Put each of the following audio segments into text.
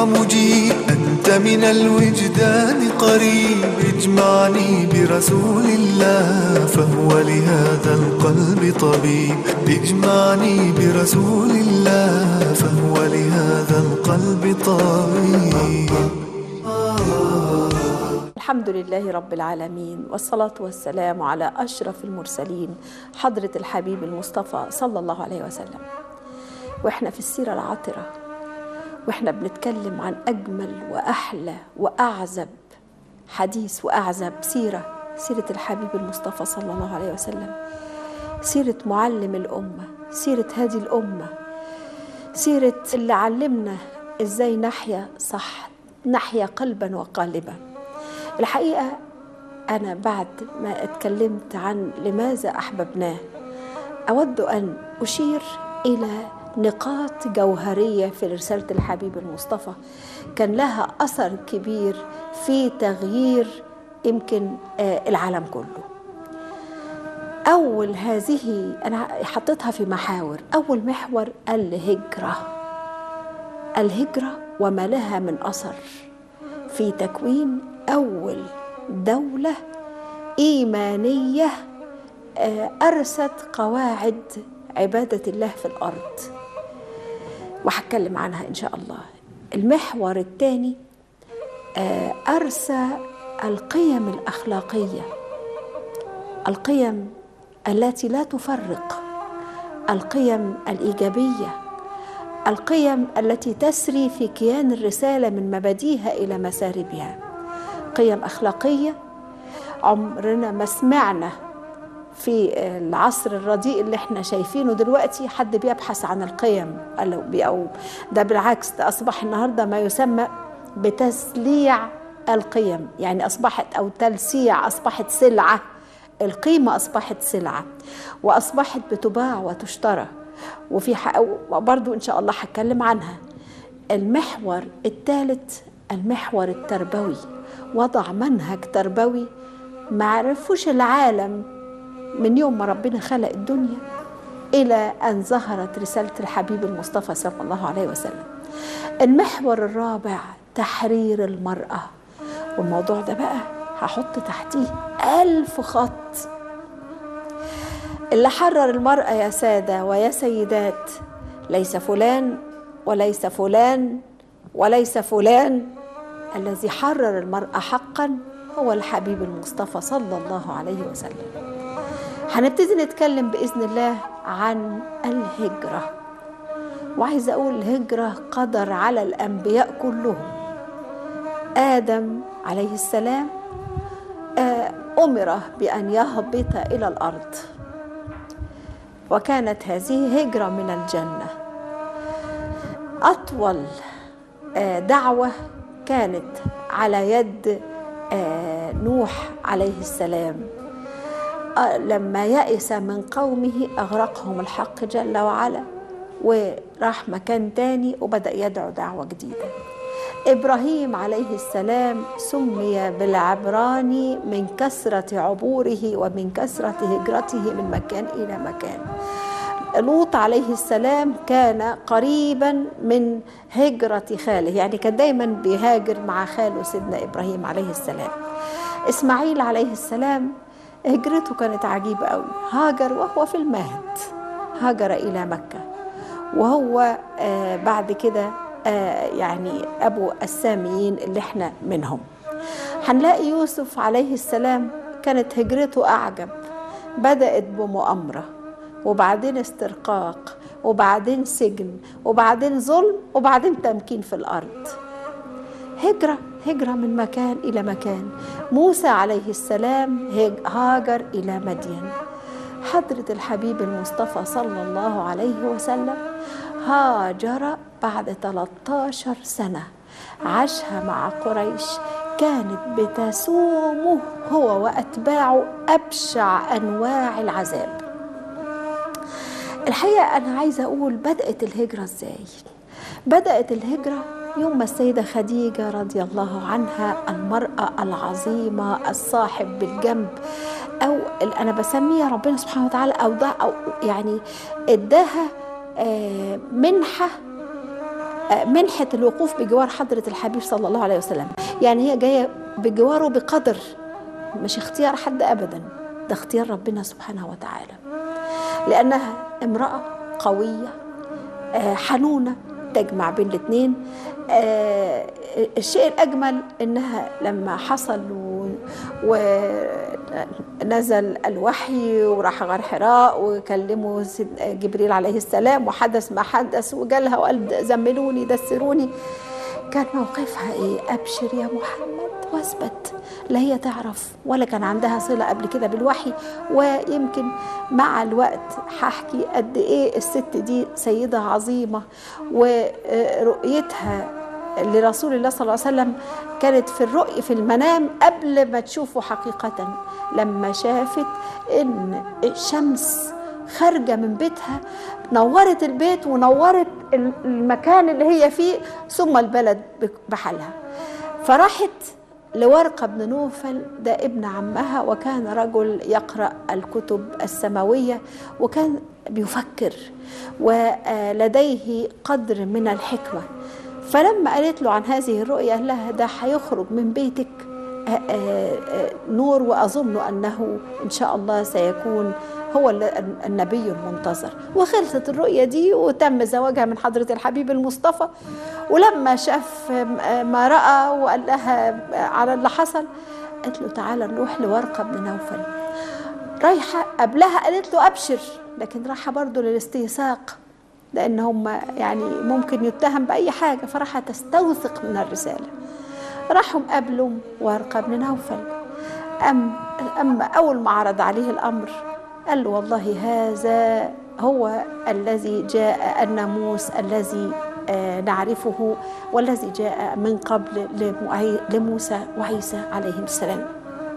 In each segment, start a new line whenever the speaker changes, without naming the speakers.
مجيب أنت من الوجدان قريب اجمعني برسول الله فهو لهذا القلب طبيب اجمعني برسول الله فهو لهذا القلب طبيب
الحمد لله رب العالمين والصلاة والسلام على أشرف المرسلين حضرة الحبيب المصطفى صلى الله عليه وسلم وإحنا في السيرة العطرة وإحنا بنتكلم عن أجمل وأحلى وأعزب حديث وأعزب سيرة سيرة الحبيب المصطفى صلى الله عليه وسلم سيرة معلم الأمة سيرة هذه الأمة سيرة اللي علمنا إزاي نحيا صح نحيا قلبا وقالبا الحقيقة أنا بعد ما اتكلمت عن لماذا أحببناه أود أن أشير إلى نقاط جوهرية في رسالة الحبيب المصطفى كان لها أثر كبير في تغيير يمكن العالم كله أول هذه أنا حطيتها في محاور أول محور الهجرة الهجرة وما لها من أثر في تكوين أول دولة إيمانية أرست قواعد عبادة الله في الأرض وهتكلم عنها إن شاء الله المحور الثاني أرسى القيم الأخلاقية القيم التي لا تفرق القيم الإيجابية القيم التي تسري في كيان الرسالة من مبادئها إلى مساربها قيم أخلاقية عمرنا ما سمعنا في العصر الرديء اللي احنا شايفينه دلوقتي حد بيبحث عن القيم أو ده بالعكس ده أصبح النهاردة ما يسمى بتسليع القيم يعني أصبحت أو تلسيع أصبحت سلعة القيمة أصبحت سلعة وأصبحت بتباع وتشترى وفي برضو إن شاء الله هتكلم عنها المحور الثالث المحور التربوي وضع منهج تربوي ما عرفوش العالم من يوم ما ربنا خلق الدنيا إلى أن ظهرت رسالة الحبيب المصطفى صلى الله عليه وسلم المحور الرابع تحرير المرأة والموضوع ده بقى هحط تحتيه ألف خط اللي حرر المرأة يا سادة ويا سيدات ليس فلان وليس فلان وليس فلان الذي حرر المرأة حقا هو الحبيب المصطفى صلى الله عليه وسلم هنبتدي نتكلم بإذن الله عن الهجرة وعايزة أقول الهجرة قدر على الأنبياء كلهم آدم عليه السلام أمر بأن يهبط إلى الأرض وكانت هذه هجرة من الجنة أطول دعوة كانت على يد نوح عليه السلام لما يأس من قومه أغرقهم الحق جل وعلا وراح مكان تاني وبدأ يدعو دعوة جديدة إبراهيم عليه السلام سمي بالعبراني من كثرة عبوره ومن كثرة هجرته من مكان إلى مكان لوط عليه السلام كان قريبا من هجرة خاله يعني كان دايما بيهاجر مع خاله سيدنا إبراهيم عليه السلام إسماعيل عليه السلام هجرته كانت عجيبة قوي هاجر وهو في المهد هاجر إلى مكة وهو آه بعد كده آه يعني أبو الساميين اللي احنا منهم هنلاقي يوسف عليه السلام كانت هجرته أعجب بدأت بمؤامرة وبعدين استرقاق وبعدين سجن وبعدين ظلم وبعدين تمكين في الأرض هجرة هجرة من مكان إلى مكان موسى عليه السلام هاجر إلى مدين حضرة الحبيب المصطفى صلى الله عليه وسلم هاجر بعد 13 سنة عاشها مع قريش كانت بتسومه هو وأتباعه أبشع أنواع العذاب الحقيقة أنا عايزة أقول بدأت الهجرة إزاي بدأت الهجرة يوم ما السيدة خديجة رضي الله عنها المرأة العظيمة الصاحب بالجنب أو أنا بسميها ربنا سبحانه وتعالى أو, أو يعني إداها منحة آه، منحة الوقوف بجوار حضرة الحبيب صلى الله عليه وسلم يعني هي جاية بجواره بقدر مش اختيار حد أبدا ده اختيار ربنا سبحانه وتعالى لأنها امرأة قوية آه، حنونة تجمع بين الاثنين آه، الشيء الأجمل إنها لما حصل و... ونزل الوحي وراح غار حراء وكلموا سيد- جبريل عليه السلام وحدث ما حدث وجالها وقال زملوني دسروني كان موقفها ايه ابشر يا محمد واثبت لا هي تعرف ولا كان عندها صله قبل كده بالوحي ويمكن مع الوقت هحكي قد ايه الست دي سيده عظيمه ورؤيتها لرسول الله صلى الله عليه وسلم كانت في الرؤية في المنام قبل ما تشوفه حقيقة لما شافت ان الشمس خارجة من بيتها نورت البيت ونورت المكان اللي هي فيه ثم البلد بحالها فراحت لورقة بن نوفل ده ابن عمها وكان رجل يقرأ الكتب السماوية وكان بيفكر ولديه قدر من الحكمة فلما قالت له عن هذه الرؤيا قال لها ده هيخرج من بيتك آه، آه، آه، نور وأظن أنه إن شاء الله سيكون هو ال- النبي المنتظر وخلصت الرؤية دي وتم زواجها من حضرة الحبيب المصطفى ولما شاف ما رأى وقال لها على اللي حصل قالت له تعالى نروح لورقة بن نوفل رايحة قبلها قالت له أبشر لكن رايحة برضه للاستيثاق لأن هم يعني ممكن يتهم بأي حاجة فراح تستوثق من الرسالة راحوا قابلوا ورقة بن نوفل أم أما أول ما عرض عليه الأمر قال له والله هذا هو الذي جاء الناموس الذي آه، نعرفه والذي جاء من قبل لمعي- لموسى وعيسى عليهم السلام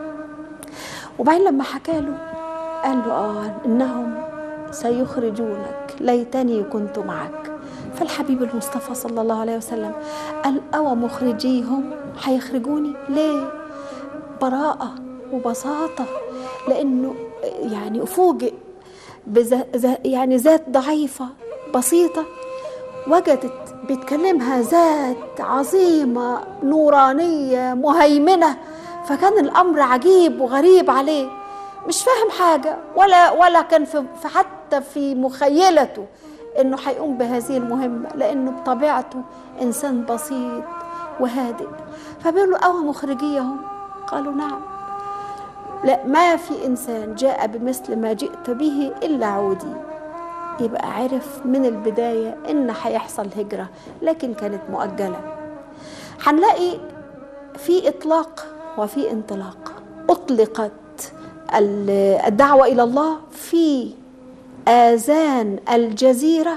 وبعدين لما حكى له قال له اه انهم سيخرجونك ليتني كنت معك فالحبيب المصطفى صلى الله عليه وسلم قال أو مخرجيهم هيخرجوني ليه براءة وبساطة لأنه يعني أفوجئ بذا ذا- يعني ذات ضعيفة بسيطة وجدت بتكلمها ذات عظيمة نورانية مهيمنة فكان الأمر عجيب وغريب عليه مش فاهم حاجة ولا ولا كان في في- حتى في مخيلته إنه هيقوم بهذه المهمة لأنه بطبيعته إنسان بسيط وهادئ فبيقول له أو مخرجيهم قالوا نعم لا ما في إنسان جاء بمثل ما جئت به إلا عودي يبقى عرف من البداية إن هيحصل هجرة لكن كانت مؤجلة هنلاقي في إطلاق وفي انطلاق أطلقت ال- الدعوة إلى الله في آذان الجزيرة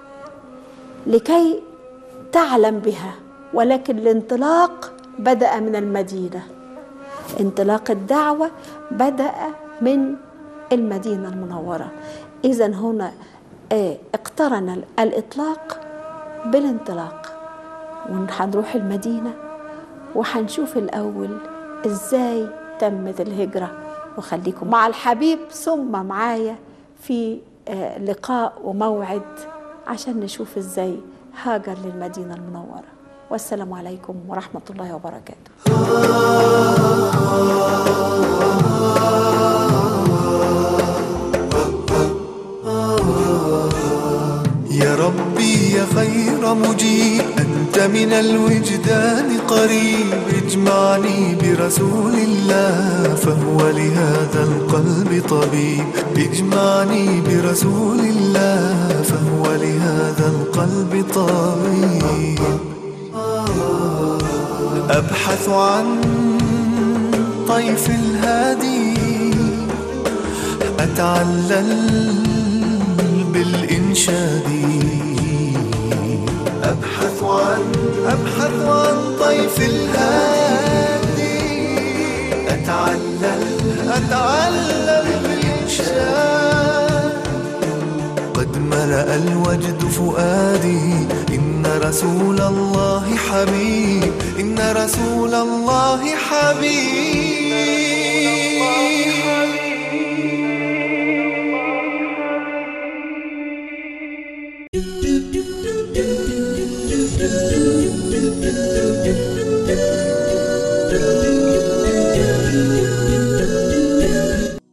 لكي تعلم بها ولكن الانطلاق بدأ من المدينة انطلاق الدعوة بدأ من المدينة المنورة إذا هنا آه، اقترن ال- الإطلاق بالانطلاق وهنروح المدينة وهنشوف الأول إزاي تمت الهجرة وخليكم مع الحبيب ثم معايا في آه، لقاء وموعد عشان نشوف إزاي هاجر للمدينة المنورة والسلام عليكم ورحمة الله وبركاته
يا ربي يا خير مجيب أنت من الوجدان قريب اجمعني برسول الله فهو لهذا القلب طبيب اجمعني برسول الله فهو لهذا القلب طبيب أبحث عن طيف الهادي أتعلل بالإنشاد أبحث عن أبحث عن طيف الهادي أتعلل أتعلل بالإنشاد قد ملأ الوجد فؤادي إن رسول الله حبيب إن رسول الله حبيب